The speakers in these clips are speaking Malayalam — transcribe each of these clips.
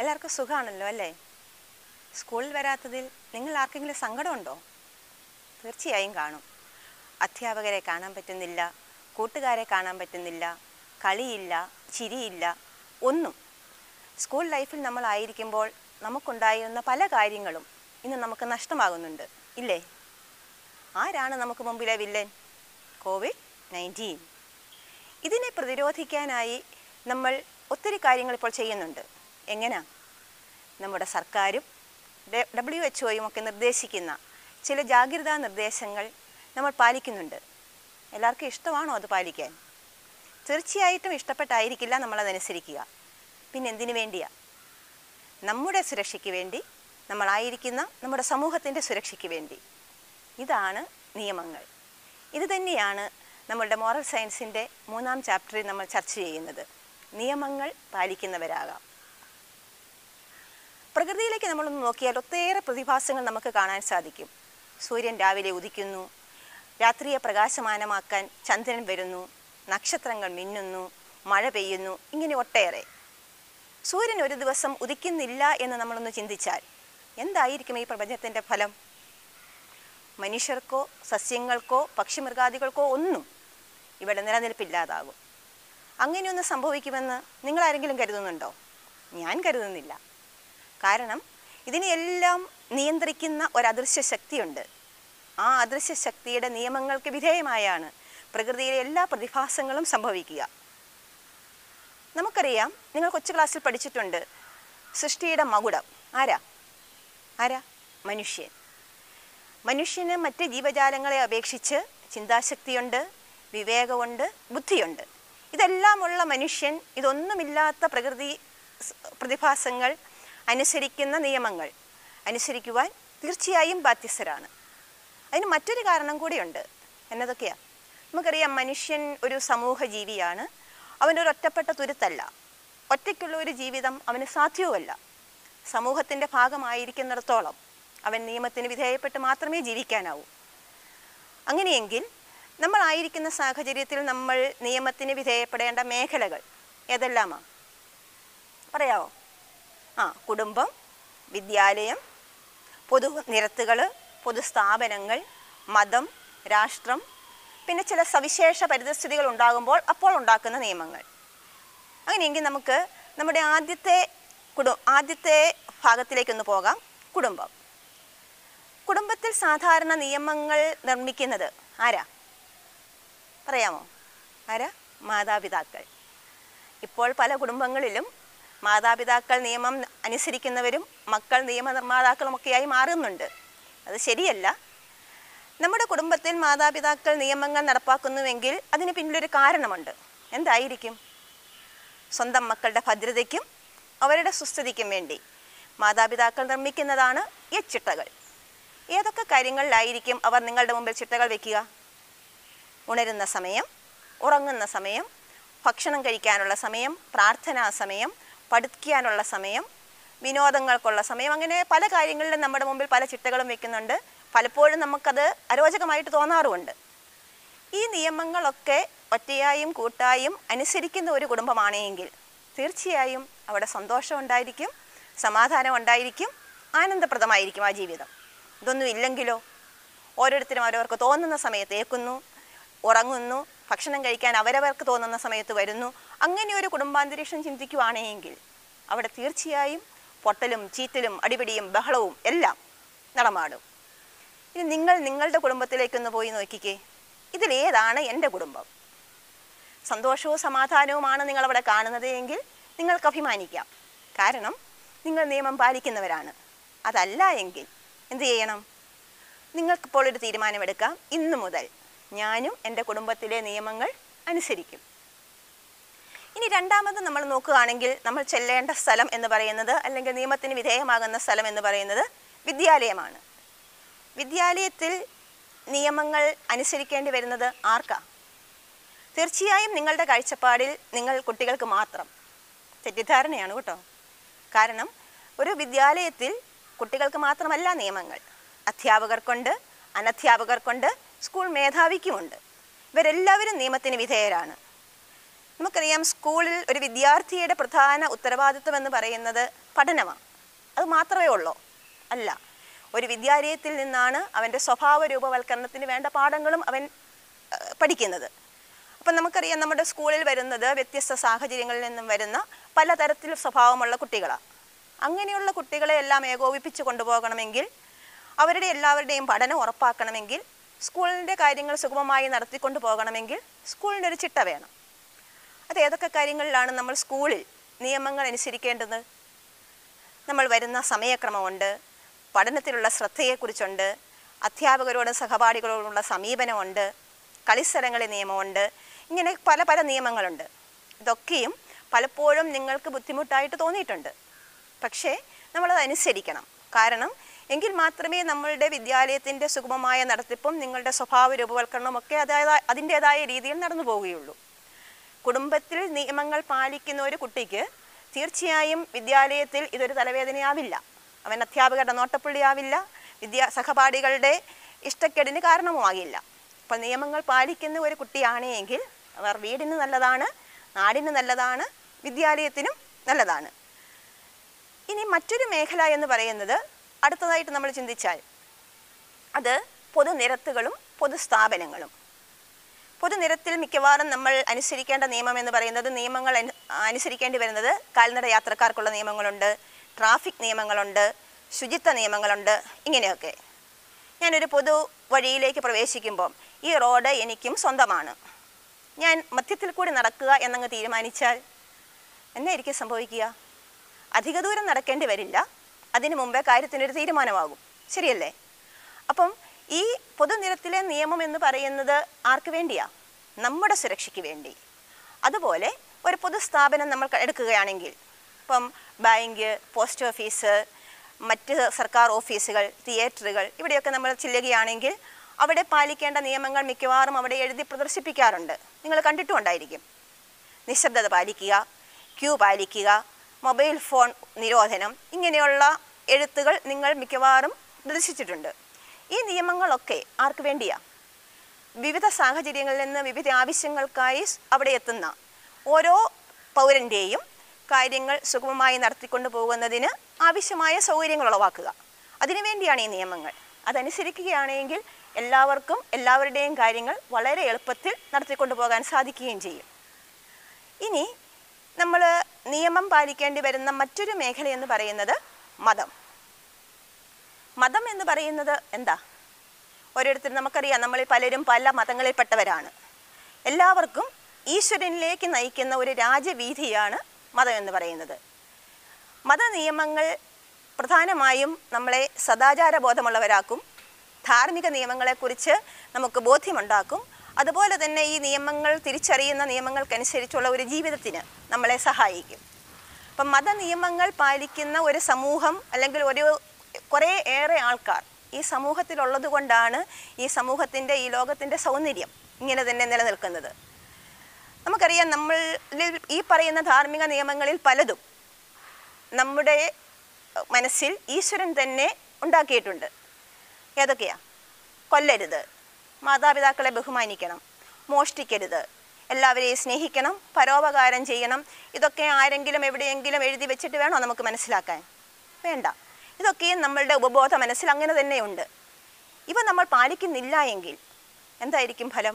എല്ലാവർക്കും സുഖമാണല്ലോ അല്ലേ സ്കൂളിൽ വരാത്തതിൽ നിങ്ങൾ ആർക്കെങ്കിലും സങ്കടമുണ്ടോ തീർച്ചയായും കാണും അധ്യാപകരെ കാണാൻ പറ്റുന്നില്ല കൂട്ടുകാരെ കാണാൻ പറ്റുന്നില്ല കളിയില്ല ചിരിയില്ല ഒന്നും സ്കൂൾ ലൈഫിൽ നമ്മളായിരിക്കുമ്പോൾ നമുക്കുണ്ടായിരുന്ന പല കാര്യങ്ങളും ഇന്ന് നമുക്ക് നഷ്ടമാകുന്നുണ്ട് ഇല്ലേ ആരാണ് നമുക്ക് മുമ്പിലെ വില്ലൻ കോവിഡ് നയൻറ്റീൻ ഇതിനെ പ്രതിരോധിക്കാനായി നമ്മൾ ഒത്തിരി കാര്യങ്ങൾ ഇപ്പോൾ ചെയ്യുന്നുണ്ട് എങ്ങനെയാ നമ്മുടെ സർക്കാരും ഡബ്ല്യു എച്ച് ഒയും ഒക്കെ നിർദ്ദേശിക്കുന്ന ചില ജാഗ്രതാ നിർദ്ദേശങ്ങൾ നമ്മൾ പാലിക്കുന്നുണ്ട് എല്ലാവർക്കും ഇഷ്ടമാണോ അത് പാലിക്കാൻ തീർച്ചയായിട്ടും ഇഷ്ടപ്പെട്ടായിരിക്കില്ല നമ്മളതനുസരിക്കുക പിന്നെ എന്തിനു വേണ്ടിയാ നമ്മുടെ സുരക്ഷയ്ക്ക് വേണ്ടി നമ്മളായിരിക്കുന്ന നമ്മുടെ സമൂഹത്തിൻ്റെ സുരക്ഷയ്ക്ക് വേണ്ടി ഇതാണ് നിയമങ്ങൾ ഇത് തന്നെയാണ് നമ്മളുടെ മോറൽ സയൻസിൻ്റെ മൂന്നാം ചാപ്റ്ററിൽ നമ്മൾ ചർച്ച ചെയ്യുന്നത് നിയമങ്ങൾ പാലിക്കുന്നവരാകാം പ്രകൃതിയിലേക്ക് നമ്മളൊന്ന് നോക്കിയാൽ ഒത്തേറെ പ്രതിഭാസങ്ങൾ നമുക്ക് കാണാൻ സാധിക്കും സൂര്യൻ രാവിലെ ഉദിക്കുന്നു രാത്രിയെ പ്രകാശമാനമാക്കാൻ ചന്ദ്രൻ വരുന്നു നക്ഷത്രങ്ങൾ മിന്നുന്നു മഴ പെയ്യുന്നു ഇങ്ങനെ ഒട്ടേറെ സൂര്യൻ ഒരു ദിവസം ഉദിക്കുന്നില്ല എന്ന് നമ്മളൊന്ന് ചിന്തിച്ചാൽ എന്തായിരിക്കും ഈ പ്രപഞ്ചത്തിൻ്റെ ഫലം മനുഷ്യർക്കോ സസ്യങ്ങൾക്കോ പക്ഷിമൃഗാദികൾക്കോ ഒന്നും ഇവിടെ നിലനിൽപ്പില്ലാതാകും അങ്ങനെയൊന്ന് സംഭവിക്കുമെന്ന് നിങ്ങൾ ആരെങ്കിലും കരുതുന്നുണ്ടോ ഞാൻ കരുതുന്നില്ല കാരണം ഇതിനെയെല്ലാം നിയന്ത്രിക്കുന്ന ഒരു അദൃശ്യ ശക്തിയുണ്ട് ആ അദൃശ്യ ശക്തിയുടെ നിയമങ്ങൾക്ക് വിധേയമായാണ് പ്രകൃതിയിലെ എല്ലാ പ്രതിഭാസങ്ങളും സംഭവിക്കുക നമുക്കറിയാം നിങ്ങൾ കൊച്ചു ക്ലാസ്സിൽ പഠിച്ചിട്ടുണ്ട് സൃഷ്ടിയുടെ മകുടം ആരാ ആരാ മനുഷ്യൻ മനുഷ്യന് മറ്റ് ജീവജാലങ്ങളെ അപേക്ഷിച്ച് ചിന്താശക്തിയുണ്ട് വിവേകമുണ്ട് ബുദ്ധിയുണ്ട് ഇതെല്ലാമുള്ള മനുഷ്യൻ ഇതൊന്നുമില്ലാത്ത പ്രകൃതി സ് പ്രതിഭാസങ്ങൾ അനുസരിക്കുന്ന നിയമങ്ങൾ അനുസരിക്കുവാൻ തീർച്ചയായും ബാധ്യസ്ഥരാണ് അതിന് മറ്റൊരു കാരണം കൂടിയുണ്ട് എന്നതൊക്കെയാ നമുക്കറിയാം മനുഷ്യൻ ഒരു സമൂഹ ജീവിയാണ് അവനൊരു ഒറ്റപ്പെട്ട തുരുത്തല്ല ഒറ്റയ്ക്കുള്ള ഒരു ജീവിതം അവന് സാധ്യവുമല്ല സമൂഹത്തിൻ്റെ ഭാഗമായിരിക്കുന്നിടത്തോളം അവൻ നിയമത്തിന് വിധേയപ്പെട്ട് മാത്രമേ ജീവിക്കാനാവൂ അങ്ങനെയെങ്കിൽ നമ്മളായിരിക്കുന്ന സാഹചര്യത്തിൽ നമ്മൾ നിയമത്തിന് വിധേയപ്പെടേണ്ട മേഖലകൾ ഏതെല്ലാമാ പറയാവോ ആ കുടുംബം വിദ്യാലയം പൊതു നിരത്തുകൾ പൊതുസ്ഥാപനങ്ങൾ മതം രാഷ്ട്രം പിന്നെ ചില സവിശേഷ പരിതസ്ഥിതികൾ ഉണ്ടാകുമ്പോൾ അപ്പോൾ ഉണ്ടാക്കുന്ന നിയമങ്ങൾ അങ്ങനെയെങ്കിൽ നമുക്ക് നമ്മുടെ ആദ്യത്തെ കുടു ആദ്യത്തെ ഭാഗത്തിലേക്കൊന്ന് പോകാം കുടുംബം കുടുംബത്തിൽ സാധാരണ നിയമങ്ങൾ നിർമ്മിക്കുന്നത് ആരാ പറയാമോ ആരാ മാതാപിതാക്കൾ ഇപ്പോൾ പല കുടുംബങ്ങളിലും മാതാപിതാക്കൾ നിയമം അനുസരിക്കുന്നവരും മക്കൾ നിയമനിർമ്മാതാക്കളുമൊക്കെയായി മാറുന്നുണ്ട് അത് ശരിയല്ല നമ്മുടെ കുടുംബത്തിൽ മാതാപിതാക്കൾ നിയമങ്ങൾ നടപ്പാക്കുന്നുവെങ്കിൽ അതിന് പിന്നിലൊരു കാരണമുണ്ട് എന്തായിരിക്കും സ്വന്തം മക്കളുടെ ഭദ്രതയ്ക്കും അവരുടെ സുസ്ഥിതിക്കും വേണ്ടി മാതാപിതാക്കൾ നിർമ്മിക്കുന്നതാണ് ഈ ചിട്ടകൾ ഏതൊക്കെ കാര്യങ്ങളിലായിരിക്കും അവർ നിങ്ങളുടെ മുമ്പിൽ ചിട്ടകൾ വെക്കുക ഉണരുന്ന സമയം ഉറങ്ങുന്ന സമയം ഭക്ഷണം കഴിക്കാനുള്ള സമയം പ്രാർത്ഥനാ സമയം പഠിക്കാനുള്ള സമയം വിനോദങ്ങൾക്കുള്ള സമയം അങ്ങനെ പല കാര്യങ്ങളിലും നമ്മുടെ മുമ്പിൽ പല ചിട്ടകളും വെക്കുന്നുണ്ട് പലപ്പോഴും നമുക്കത് അരോചകമായിട്ട് തോന്നാറുമുണ്ട് ഈ നിയമങ്ങളൊക്കെ ഒറ്റയായും കൂട്ടായും അനുസരിക്കുന്ന ഒരു കുടുംബമാണെങ്കിൽ തീർച്ചയായും അവിടെ സന്തോഷം ഉണ്ടായിരിക്കും സമാധാനം ഉണ്ടായിരിക്കും ആനന്ദപ്രദമായിരിക്കും ആ ജീവിതം ഇതൊന്നും ഇല്ലെങ്കിലോ ഓരോരുത്തരും അവരവർക്ക് തോന്നുന്ന സമയത്ത് ഏക്കുന്നു ഉറങ്ങുന്നു ഭക്ഷണം കഴിക്കാൻ അവരവർക്ക് തോന്നുന്ന സമയത്ത് വരുന്നു അങ്ങനെ ഒരു കുടുംബാന്തരീക്ഷം ചിന്തിക്കുവാണെങ്കിൽ അവിടെ തീർച്ചയായും പൊട്ടലും ചീറ്റലും അടിപിടിയും ബഹളവും എല്ലാം നടമാടും ഇനി നിങ്ങൾ നിങ്ങളുടെ കുടുംബത്തിലേക്കൊന്ന് പോയി നോക്കിക്കേ ഇതിലേതാണ് എൻ്റെ കുടുംബം സന്തോഷവും സമാധാനവുമാണ് നിങ്ങളവിടെ കാണുന്നത് എങ്കിൽ നിങ്ങൾക്ക് അഭിമാനിക്കാം കാരണം നിങ്ങൾ നിയമം പാലിക്കുന്നവരാണ് അതല്ല എങ്കിൽ എന്ത് ചെയ്യണം നിങ്ങൾക്കിപ്പോൾ ഒരു തീരുമാനമെടുക്കാം ഇന്നു മുതൽ ഞാനും എൻ്റെ കുടുംബത്തിലെ നിയമങ്ങൾ അനുസരിക്കും ഇനി രണ്ടാമത് നമ്മൾ നോക്കുകയാണെങ്കിൽ നമ്മൾ ചെല്ലേണ്ട സ്ഥലം എന്ന് പറയുന്നത് അല്ലെങ്കിൽ നിയമത്തിന് വിധേയമാകുന്ന സ്ഥലം എന്ന് പറയുന്നത് വിദ്യാലയമാണ് വിദ്യാലയത്തിൽ നിയമങ്ങൾ അനുസരിക്കേണ്ടി വരുന്നത് ആർക്കാ തീർച്ചയായും നിങ്ങളുടെ കാഴ്ചപ്പാടിൽ നിങ്ങൾ കുട്ടികൾക്ക് മാത്രം തെറ്റിദ്ധാരണയാണ് കേട്ടോ കാരണം ഒരു വിദ്യാലയത്തിൽ കുട്ടികൾക്ക് മാത്രമല്ല നിയമങ്ങൾ അധ്യാപകർക്കുണ്ട് അനധ്യാപകർക്കുണ്ട് സ്കൂൾ മേധാവിക്കുമുണ്ട് ഇവരെല്ലാവരും നിയമത്തിന് വിധേയരാണ് നമുക്കറിയാം സ്കൂളിൽ ഒരു വിദ്യാർത്ഥിയുടെ പ്രധാന ഉത്തരവാദിത്വം എന്ന് പറയുന്നത് പഠനമാണ് അത് മാത്രമേ ഉള്ളൂ അല്ല ഒരു വിദ്യാലയത്തിൽ നിന്നാണ് അവൻ്റെ സ്വഭാവ രൂപവൽക്കരണത്തിന് വേണ്ട പാഠങ്ങളും അവൻ ഏഹ്, പഠിക്കുന്നത് അപ്പം നമുക്കറിയാം നമ്മുടെ സ്കൂളിൽ വരുന്നത് വ്യത്യസ്ത സാഹചര്യങ്ങളിൽ നിന്നും വരുന്ന പലതരത്തിൽ സ്വഭാവമുള്ള കുട്ടികളാണ് അങ്ങനെയുള്ള കുട്ടികളെ എല്ലാം ഏകോപിപ്പിച്ച് കൊണ്ടുപോകണമെങ്കിൽ അവരുടെ എല്ലാവരുടെയും പഠനം ഉറപ്പാക്കണമെങ്കിൽ സ്കൂളിൻ്റെ കാര്യങ്ങൾ സുഗമമായി നടത്തിക്കൊണ്ടു പോകണമെങ്കിൽ സ്കൂളിൻ്റെ ഒരു ചിട്ട വേണം അത് ഏതൊക്കെ കാര്യങ്ങളിലാണ് നമ്മൾ സ്കൂളിൽ നിയമങ്ങൾ അനുസരിക്കേണ്ടത് നമ്മൾ വരുന്ന സമയക്രമമുണ്ട് പഠനത്തിലുള്ള ശ്രദ്ധയെക്കുറിച്ചുണ്ട് അധ്യാപകരോടും സഹപാഠികളോടുള്ള സമീപനമുണ്ട് കളിസ്ഥലങ്ങളെ നിയമമുണ്ട് ഇങ്ങനെ പല പല നിയമങ്ങളുണ്ട് ഇതൊക്കെയും പലപ്പോഴും നിങ്ങൾക്ക് ബുദ്ധിമുട്ടായിട്ട് തോന്നിയിട്ടുണ്ട് പക്ഷേ നമ്മളത് അനുസരിക്കണം കാരണം എങ്കിൽ മാത്രമേ നമ്മളുടെ വിദ്യാലയത്തിൻ്റെ സുഗമമായ നടത്തിപ്പും നിങ്ങളുടെ സ്വഭാവ രൂപവൽക്കരണവും ഒക്കെ അതായത് അതിൻ്റേതായ രീതിയിൽ നടന്നു പോവുകയുള്ളൂ കുടുംബത്തിൽ നിയമങ്ങൾ പാലിക്കുന്ന ഒരു കുട്ടിക്ക് തീർച്ചയായും വിദ്യാലയത്തിൽ ഇതൊരു തലവേദനയാവില്ല അവൻ അധ്യാപകരുടെ നോട്ടപ്പുള്ളിയാവില്ല വിദ്യാ സഹപാഠികളുടെ ഇഷ്ടക്കേടിന് കാരണവുമാകില്ല അപ്പോൾ നിയമങ്ങൾ പാലിക്കുന്ന ഒരു കുട്ടിയാണെങ്കിൽ അവർ വീടിന് നല്ലതാണ് നാടിന് നല്ലതാണ് വിദ്യാലയത്തിനും നല്ലതാണ് ഇനി മറ്റൊരു മേഖല എന്ന് പറയുന്നത് അടുത്തതായിട്ട് നമ്മൾ ചിന്തിച്ചാൽ അത് പൊതുനിരത്തുകളും പൊതുസ്ഥാപനങ്ങളും പൊതുനിരത്തിൽ മിക്കവാറും നമ്മൾ അനുസരിക്കേണ്ട നിയമം എന്ന് പറയുന്നത് നിയമങ്ങൾ അനു- അനുസരിക്കേണ്ടി വരുന്നത് കാൽനട യാത്രക്കാർക്കുള്ള നിയമങ്ങളുണ്ട് ട്രാഫിക് നിയമങ്ങളുണ്ട് ശുചിത്വ നിയമങ്ങളുണ്ട് ഇങ്ങനെയൊക്കെ ഞാനൊരു പൊതു വഴിയിലേക്ക് പ്രവേശിക്കുമ്പോൾ ഈ റോഡ് എനിക്കും സ്വന്തമാണ് ഞാൻ മധ്യത്തിൽ കൂടി നടക്കുക എന്നങ്ങ് തീരുമാനിച്ചാൽ എന്നായിരിക്കും സംഭവിക്കുക അധിക ദൂരം നടക്കേണ്ടി വരില്ല അതിനു മുമ്പേ കാര്യത്തിനൊരു തീരുമാനമാകും ശരിയല്ലേ അപ്പം ഈ പൊതുനിരത്തിലെ നിയമം എന്ന് പറയുന്നത് ആർക്ക് വേണ്ടിയാ നമ്മുടെ സുരക്ഷയ്ക്ക് വേണ്ടി അതുപോലെ ഒരു പൊതുസ്ഥാപനം നമ്മൾ ക- എടുക്കുകയാണെങ്കിൽ ഇപ്പം ബാങ്ക് പോസ്റ്റ് ഓഫീസ് മറ്റ് സർക്കാർ ഓഫീസുകൾ തിയേറ്ററുകൾ ഇവിടെയൊക്കെ നമ്മൾ ചെല്ലുകയാണെങ്കിൽ അവിടെ പാലിക്കേണ്ട നിയമങ്ങൾ മിക്കവാറും അവിടെ എഴുതി പ്രദർശിപ്പിക്കാറുണ്ട് നിങ്ങൾ കണ്ടിട്ടുണ്ടായിരിക്കും നിശബ്ദത പാലിക്കുക ക്യൂ പാലിക്കുക മൊബൈൽ ഫോൺ നിരോധനം ഇങ്ങനെയുള്ള എഴുത്തുകൾ നിങ്ങൾ മിക്കവാറും ദർശിച്ചിട്ടുണ്ട് ഈ നിയമങ്ങളൊക്കെ ആർക്ക് വേണ്ടിയാ വിവിധ സാഹചര്യങ്ങളിൽ നിന്ന് വിവിധ ആവശ്യങ്ങൾക്കായി സ് അവിടെ എത്തുന്ന ഓരോ പൗരൻ്റെയും കാര്യങ്ങൾ സുഗമമായി നടത്തിക്കൊണ്ടു പോകുന്നതിന് ആവശ്യമായ സൗകര്യങ്ങൾ ഉളവാക്കുക അതിനുവേണ്ടിയാണ് ഈ നിയമങ്ങൾ അതനുസരിക്കുകയാണെങ്കിൽ എല്ലാവർക്കും എല്ലാവരുടെയും കാര്യങ്ങൾ വളരെ എളുപ്പത്തിൽ നടത്തിക്കൊണ്ടു പോകാൻ സാധിക്കുകയും ചെയ്യും ഇനി നമ്മൾ നിയമം പാലിക്കേണ്ടി വരുന്ന മറ്റൊരു മേഖല എന്ന് പറയുന്നത് മതം മതം എന്ന് പറയുന്നത് എന്താ ഓരോരുത്തരും നമുക്കറിയാം നമ്മൾ പലരും പല മതങ്ങളിൽപ്പെട്ടവരാണ് എല്ലാവർക്കും ഈശ്വരനിലേക്ക് നയിക്കുന്ന ഒരു രാജവീതിയാണ് മതം എന്ന് പറയുന്നത് മതനിയമങ്ങൾ പ്രധാനമായും നമ്മളെ സദാചാര ബോധമുള്ളവരാക്കും ധാർമ്മിക നിയമങ്ങളെക്കുറിച്ച് നമുക്ക് ബോധ്യമുണ്ടാക്കും അതുപോലെ തന്നെ ഈ നിയമങ്ങൾ തിരിച്ചറിയുന്ന നിയമങ്ങൾക്കനുസരിച്ചുള്ള ഒരു ജീവിതത്തിന് നമ്മളെ സഹായിക്കും അപ്പം മതനിയമങ്ങൾ പാലിക്കുന്ന ഒരു സമൂഹം അല്ലെങ്കിൽ ഒരു കുറേ ഏറെ ആൾക്കാർ ഈ സമൂഹത്തിലുള്ളത് കൊണ്ടാണ് ഈ സമൂഹത്തിൻ്റെ ഈ ലോകത്തിൻ്റെ സൗന്ദര്യം ഇങ്ങനെ തന്നെ നിലനിൽക്കുന്നത് നമുക്കറിയാം നമ്മൾ ഈ പറയുന്ന ധാർമ്മിക നിയമങ്ങളിൽ പലതും നമ്മുടെ മനസ്സിൽ ഈശ്വരൻ തന്നെ ഉണ്ടാക്കിയിട്ടുണ്ട് ഏതൊക്കെയാ കൊല്ലരുത് മാതാപിതാക്കളെ ബഹുമാനിക്കണം മോഷ്ടിക്കരുത് എല്ലാവരെയും സ്നേഹിക്കണം പരോപകാരം ചെയ്യണം ഇതൊക്കെ ആരെങ്കിലും എവിടെയെങ്കിലും എഴുതി വെച്ചിട്ട് വേണോ നമുക്ക് മനസ്സിലാക്കാൻ വേണ്ട ഇതൊക്കെയും നമ്മളുടെ ഉപബോധ മനസ്സിൽ അങ്ങനെ തന്നെയുണ്ട് ഇവ നമ്മൾ പാലിക്കുന്നില്ല എങ്കിൽ എന്തായിരിക്കും ഫലം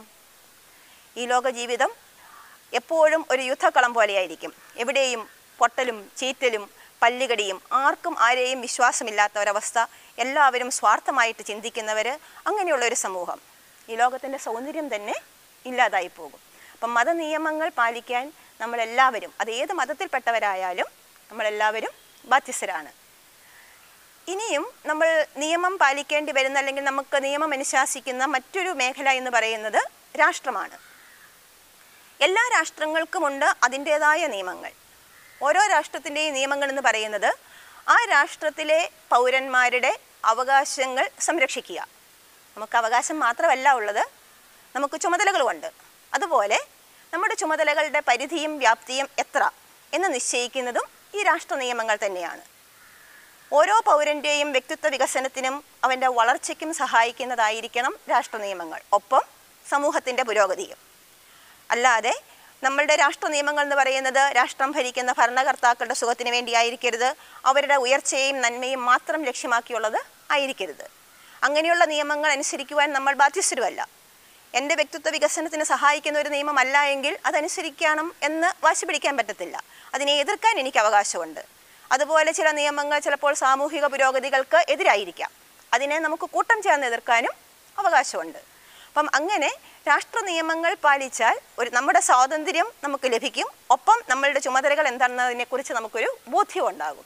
ഈ ലോക ജീവിതം എപ്പോഴും ഒരു യുദ്ധക്കളം പോലെയായിരിക്കും എവിടെയും പൊട്ടലും ചീറ്റലും പല്ലുകടിയും ആർക്കും ആരെയും വിശ്വാസമില്ലാത്ത ഒരവസ്ഥ എല്ലാവരും സ്വാർത്ഥമായിട്ട് ചിന്തിക്കുന്നവർ അങ്ങനെയുള്ള ഒരു സമൂഹം ഈ ലോകത്തിൻ്റെ സൗന്ദര്യം തന്നെ ഇല്ലാതായി പോകും അപ്പം മതനിയമങ്ങൾ പാലിക്കാൻ നമ്മളെല്ലാവരും അത് ഏത് മതത്തിൽപ്പെട്ടവരായാലും നമ്മളെല്ലാവരും ബാധ്യസ്ഥരാണ് ഇനിയും നമ്മൾ നിയമം പാലിക്കേണ്ടി വരുന്ന അല്ലെങ്കിൽ നമുക്ക് നിയമം അനുശാസിക്കുന്ന മറ്റൊരു മേഖല എന്ന് പറയുന്നത് രാഷ്ട്രമാണ് എല്ലാ രാഷ്ട്രങ്ങൾക്കുമുണ്ട് അതിൻ്റേതായ നിയമങ്ങൾ ഓരോ രാഷ്ട്രത്തിൻ്റെയും നിയമങ്ങൾ എന്ന് പറയുന്നത് ആ രാഷ്ട്രത്തിലെ പൗരന്മാരുടെ അവകാശങ്ങൾ സംരക്ഷിക്കുക നമുക്ക് അവകാശം മാത്രമല്ല ഉള്ളത് നമുക്ക് ചുമതലകളുമുണ്ട് അതുപോലെ നമ്മുടെ ചുമതലകളുടെ പരിധിയും വ്യാപ്തിയും എത്ര എന്ന് നിശ്ചയിക്കുന്നതും ഈ രാഷ്ട്ര നിയമങ്ങൾ തന്നെയാണ് ഓരോ പൗരൻ്റെയും വ്യക്തിത്വ വികസനത്തിനും അവൻ്റെ വളർച്ചയ്ക്കും സഹായിക്കുന്നതായിരിക്കണം രാഷ്ട്ര നിയമങ്ങൾ ഒപ്പം സമൂഹത്തിൻ്റെ പുരോഗതിയും അല്ലാതെ നമ്മളുടെ രാഷ്ട്ര നിയമങ്ങൾ എന്ന് പറയുന്നത് രാഷ്ട്രം ഭരിക്കുന്ന ഭരണകർത്താക്കളുടെ സുഖത്തിന് വേണ്ടിയായിരിക്കരുത് അവരുടെ ഉയർച്ചയും നന്മയും മാത്രം ലക്ഷ്യമാക്കിയുള്ളത് ആയിരിക്കരുത് അങ്ങനെയുള്ള നിയമങ്ങൾ അനുസരിക്കുവാൻ നമ്മൾ ബാധ്യസ്ഥരുമല്ല എൻ്റെ വ്യക്തിത്വ വികസനത്തിന് സഹായിക്കുന്ന ഒരു നിയമമല്ല എങ്കിൽ അതനുസരിക്കണം എന്ന് വാശി പിടിക്കാൻ പറ്റത്തില്ല അതിനെ എതിർക്കാൻ എനിക്ക് അവകാശമുണ്ട് അതുപോലെ ചില നിയമങ്ങൾ ചിലപ്പോൾ സാമൂഹിക പുരോഗതികൾക്ക് എതിരായിരിക്കാം അതിനെ നമുക്ക് കൂട്ടം ചേർന്ന് എതിർക്കാനും അവകാശമുണ്ട് അപ്പം അങ്ങനെ രാഷ്ട്ര നിയമങ്ങൾ പാലിച്ചാൽ ഒരു നമ്മുടെ സ്വാതന്ത്ര്യം നമുക്ക് ലഭിക്കും ഒപ്പം നമ്മളുടെ ചുമതലകൾ എന്താണെന്നതിനെക്കുറിച്ച് നമുക്കൊരു ബോധ്യം ഉണ്ടാകും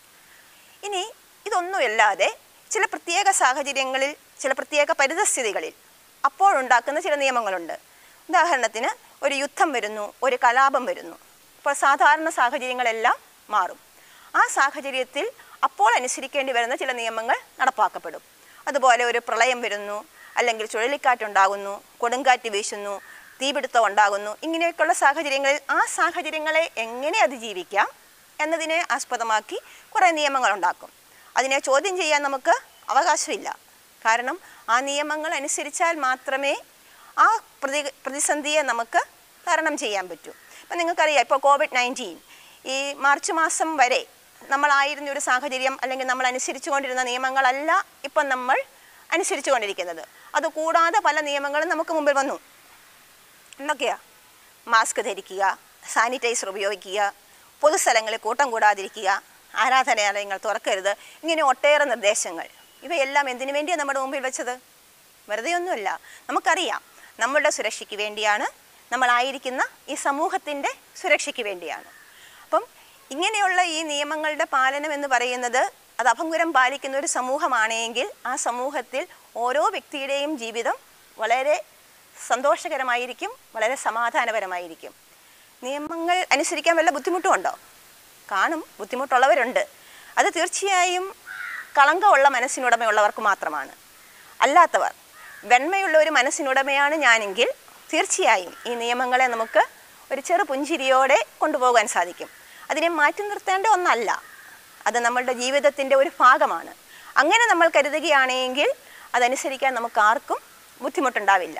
ഇനി ഇതൊന്നുമല്ലാതെ ചില പ്രത്യേക സാഹചര്യങ്ങളിൽ ചില പ്രത്യേക പരിതസ്ഥിതികളിൽ അപ്പോഴുണ്ടാക്കുന്ന ചില നിയമങ്ങളുണ്ട് ഉദാഹരണത്തിന് ഒരു യുദ്ധം വരുന്നു ഒരു കലാപം വരുന്നു അപ്പോൾ സാധാരണ സാഹചര്യങ്ങളെല്ലാം മാറും ആ സാഹചര്യത്തിൽ അപ്പോൾ അനുസരിക്കേണ്ടി വരുന്ന ചില നിയമങ്ങൾ നടപ്പാക്കപ്പെടും അതുപോലെ ഒരു പ്രളയം വരുന്നു അല്ലെങ്കിൽ ചുഴലിക്കാറ്റുണ്ടാകുന്നു കൊടുങ്കാറ്റ് വീശുന്നു തീപിടുത്തം ഉണ്ടാകുന്നു ഇങ്ങനെയൊക്കെയുള്ള സാഹചര്യങ്ങളിൽ ആ സാഹചര്യങ്ങളെ എങ്ങനെ അതിജീവിക്കാം എന്നതിനെ ആസ്പദമാക്കി കുറേ നിയമങ്ങൾ ഉണ്ടാക്കും അതിനെ ചോദ്യം ചെയ്യാൻ നമുക്ക് അവകാശമില്ല കാരണം ആ നിയമങ്ങൾ അനുസരിച്ചാൽ മാത്രമേ ആ പ്രതി പ്രതിസന്ധിയെ നമുക്ക് തരണം ചെയ്യാൻ പറ്റൂ ഇപ്പം നിങ്ങൾക്കറിയാം ഇപ്പോൾ കോവിഡ് നയൻറ്റീൻ ഈ മാർച്ച് മാസം വരെ നമ്മളായിരുന്ന ഒരു സാഹചര്യം അല്ലെങ്കിൽ നമ്മൾ അനുസരിച്ചു കൊണ്ടിരുന്ന നിയമങ്ങളല്ല ഇപ്പം നമ്മൾ അനുസരിച്ചു കൊണ്ടിരിക്കുന്നത് അതുകൂടാതെ പല നിയമങ്ങളും നമുക്ക് മുമ്പിൽ വന്നു എന്തൊക്കെയാ മാസ്ക് ധരിക്കുക സാനിറ്റൈസർ ഉപയോഗിക്കുക പൊതുസ്ഥലങ്ങളിൽ കൂട്ടം കൂടാതിരിക്കുക ആരാധനാലയങ്ങൾ തുറക്കരുത് ഇങ്ങനെ ഒട്ടേറെ നിർദ്ദേശങ്ങൾ ഇവയെല്ലാം എന്തിനു വേണ്ടിയാണ് നമ്മുടെ മുമ്പിൽ വെച്ചത് വെറുതെ ഒന്നുമല്ല നമുക്കറിയാം നമ്മളുടെ സുരക്ഷയ്ക്ക് വേണ്ടിയാണ് നമ്മളായിരിക്കുന്ന ഈ സമൂഹത്തിൻ്റെ സുരക്ഷയ്ക്ക് വേണ്ടിയാണ് അപ്പം ഇങ്ങനെയുള്ള ഈ നിയമങ്ങളുടെ പാലനം എന്ന് പറയുന്നത് അത് അഭംഗുരം പാലിക്കുന്ന ഒരു സമൂഹമാണെങ്കിൽ ആ സമൂഹത്തിൽ ഓരോ വ്യക്തിയുടെയും ജീവിതം വളരെ സന്തോഷകരമായിരിക്കും വളരെ സമാധാനപരമായിരിക്കും നിയമങ്ങൾ അനുസരിക്കാൻ വല്ല ബുദ്ധിമുട്ടുമുണ്ടോ കാണും ബുദ്ധിമുട്ടുള്ളവരുണ്ട് അത് തീർച്ചയായും കളങ്കമുള്ള മനസ്സിനുടമയുള്ളവർക്ക് മാത്രമാണ് അല്ലാത്തവർ വെണ്മയുള്ള ഒരു മനസ്സിനുടമയാണ് ഞാനെങ്കിൽ തീർച്ചയായും ഈ നിയമങ്ങളെ നമുക്ക് ഒരു ചെറു പുഞ്ചിരിയോടെ കൊണ്ടുപോകാൻ സാധിക്കും അതിനെ മാറ്റി നിർത്തേണ്ട ഒന്നല്ല അത് നമ്മളുടെ ജീവിതത്തിൻ്റെ ഒരു ഭാഗമാണ് അങ്ങനെ നമ്മൾ കരുതുകയാണെങ്കിൽ അതനുസരിക്കാൻ നമുക്ക് ആർക്കും ബുദ്ധിമുട്ടുണ്ടാവില്ല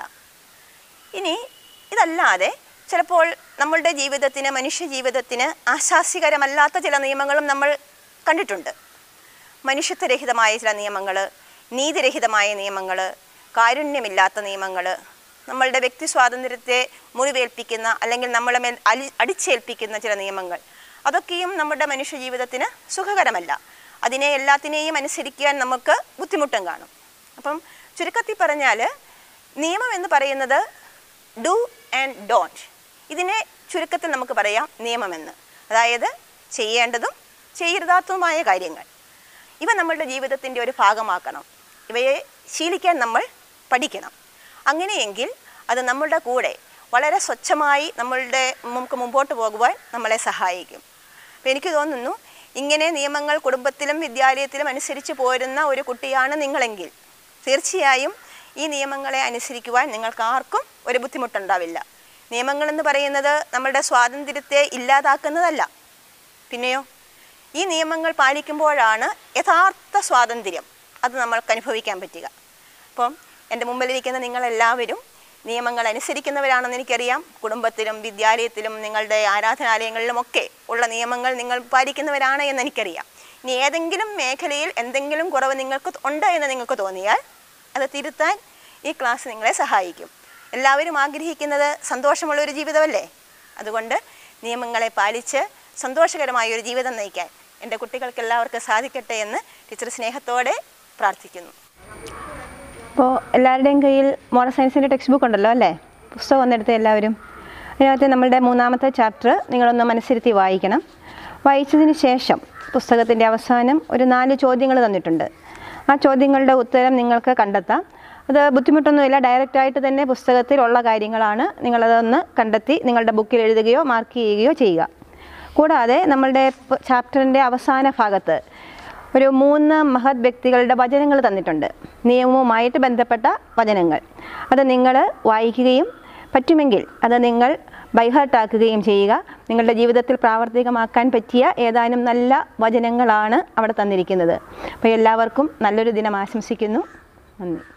ഇനി ഇതല്ലാതെ ചിലപ്പോൾ നമ്മളുടെ ജീവിതത്തിന് മനുഷ്യ ജീവിതത്തിന് ആശാസ്യകരമല്ലാത്ത ചില നിയമങ്ങളും നമ്മൾ കണ്ടിട്ടുണ്ട് മനുഷ്യത്വരഹിതമായ ചില നിയമങ്ങൾ നീതിരഹിതമായ നിയമങ്ങൾ കാരുണ്യമില്ലാത്ത നിയമങ്ങൾ നമ്മളുടെ വ്യക്തി സ്വാതന്ത്ര്യത്തെ മുറിവേൽപ്പിക്കുന്ന അല്ലെങ്കിൽ നമ്മളെ മേൽ അലി അടിച്ചേൽപ്പിക്കുന്ന ചില നിയമങ്ങൾ അതൊക്കെയും നമ്മുടെ മനുഷ്യ ജീവിതത്തിന് സുഖകരമല്ല അതിനെ എല്ലാത്തിനെയും അനുസരിക്കാൻ നമുക്ക് ബുദ്ധിമുട്ടും കാണും അപ്പം ചുരുക്കത്തിൽ പറഞ്ഞാൽ നിയമം എന്ന് പറയുന്നത് ഡു ആൻഡ് ഡോണ്ട് ഇതിനെ ചുരുക്കത്തിൽ നമുക്ക് പറയാം നിയമമെന്ന് അതായത് ചെയ്യേണ്ടതും ചെയ്യരുതാത്തതുമായ കാര്യങ്ങൾ ഇവ നമ്മളുടെ ജീവിതത്തിൻ്റെ ഒരു ഭാഗമാക്കണം ഇവയെ ശീലിക്കാൻ നമ്മൾ പഠിക്കണം അങ്ങനെയെങ്കിൽ അത് നമ്മളുടെ കൂടെ വളരെ സ്വച്ഛമായി നമ്മളുടെ നമുക്ക് മുമ്പോട്ട് പോകുവാൻ നമ്മളെ സഹായിക്കും അപ്പോൾ എനിക്ക് തോന്നുന്നു ഇങ്ങനെ നിയമങ്ങൾ കുടുംബത്തിലും വിദ്യാലയത്തിലും അനുസരിച്ച് പോരുന്ന ഒരു കുട്ടിയാണ് നിങ്ങളെങ്കിൽ തീർച്ചയായും ഈ നിയമങ്ങളെ അനുസരിക്കുവാൻ നിങ്ങൾക്ക് ആർക്കും ഒരു ബുദ്ധിമുട്ടുണ്ടാവില്ല നിയമങ്ങൾ എന്ന് പറയുന്നത് നമ്മളുടെ സ്വാതന്ത്ര്യത്തെ ഇല്ലാതാക്കുന്നതല്ല പിന്നെയോ ഈ നിയമങ്ങൾ പാലിക്കുമ്പോഴാണ് യഥാർത്ഥ സ്വാതന്ത്ര്യം അത് നമ്മൾക്ക് അനുഭവിക്കാൻ പറ്റുക അപ്പം എൻ്റെ മുമ്പിലിരിക്കുന്ന നിങ്ങളെല്ലാവരും നിയമങ്ങൾ അനുസരിക്കുന്നവരാണെന്ന് എനിക്കറിയാം കുടുംബത്തിലും വിദ്യാലയത്തിലും നിങ്ങളുടെ ആരാധനാലയങ്ങളിലുമൊക്കെ ഉള്ള നിയമങ്ങൾ നിങ്ങൾ പാലിക്കുന്നവരാണ് എന്ന് എനിക്കറിയാം ഇനി ഏതെങ്കിലും മേഖലയിൽ എന്തെങ്കിലും കുറവ് നിങ്ങൾക്ക് ഉണ്ട് എന്ന് നിങ്ങൾക്ക് തോന്നിയാൽ അത് തിരുത്താൻ ഈ ക്ലാസ് നിങ്ങളെ സഹായിക്കും എല്ലാവരും ആഗ്രഹിക്കുന്നത് സന്തോഷമുള്ള ഒരു ജീവിതമല്ലേ അതുകൊണ്ട് നിയമങ്ങളെ പാലിച്ച് സന്തോഷകരമായ ഒരു ജീവിതം നയിക്കാൻ എൻ്റെ കുട്ടികൾക്ക് എല്ലാവർക്കും സാധിക്കട്ടെ എന്ന് ടീച്ചർ സ്നേഹത്തോടെ പ്രാർത്ഥിക്കുന്നു അപ്പോൾ എല്ലാവരുടെയും കയ്യിൽ മോറൽ സയൻസിൻ്റെ ടെക്സ്റ്റ് ബുക്ക് ഉണ്ടല്ലോ അല്ലേ പുസ്തകം ഒന്നെടുത്ത് എല്ലാവരും അതിനകത്ത് നമ്മളുടെ മൂന്നാമത്തെ ചാപ്റ്റർ നിങ്ങളൊന്ന് മനസ്സിരുത്തി വായിക്കണം വായിച്ചതിന് ശേഷം പുസ്തകത്തിൻ്റെ അവസാനം ഒരു നാല് ചോദ്യങ്ങൾ തന്നിട്ടുണ്ട് ആ ചോദ്യങ്ങളുടെ ഉത്തരം നിങ്ങൾക്ക് കണ്ടെത്താം അത് ബുദ്ധിമുട്ടൊന്നുമില്ല ഡയറക്റ്റായിട്ട് തന്നെ പുസ്തകത്തിലുള്ള കാര്യങ്ങളാണ് നിങ്ങളതൊന്ന് കണ്ടെത്തി നിങ്ങളുടെ ബുക്കിൽ എഴുതുകയോ മാർക്ക് ചെയ്യുകയോ ചെയ്യുക കൂടാതെ നമ്മളുടെ ചാപ്റ്ററിൻ്റെ അവസാന ഭാഗത്ത് ഒരു മൂന്ന് മഹത് വ്യക്തികളുടെ വചനങ്ങൾ തന്നിട്ടുണ്ട് നിയമവുമായിട്ട് ബന്ധപ്പെട്ട വചനങ്ങൾ അത് നിങ്ങൾ വായിക്കുകയും പറ്റുമെങ്കിൽ അത് നിങ്ങൾ ബൈഹാർട്ടാക്കുകയും ചെയ്യുക നിങ്ങളുടെ ജീവിതത്തിൽ പ്രാവർത്തികമാക്കാൻ പറ്റിയ ഏതാനും നല്ല വചനങ്ങളാണ് അവിടെ തന്നിരിക്കുന്നത് അപ്പോൾ എല്ലാവർക്കും നല്ലൊരു ദിനം ആശംസിക്കുന്നു നന്ദി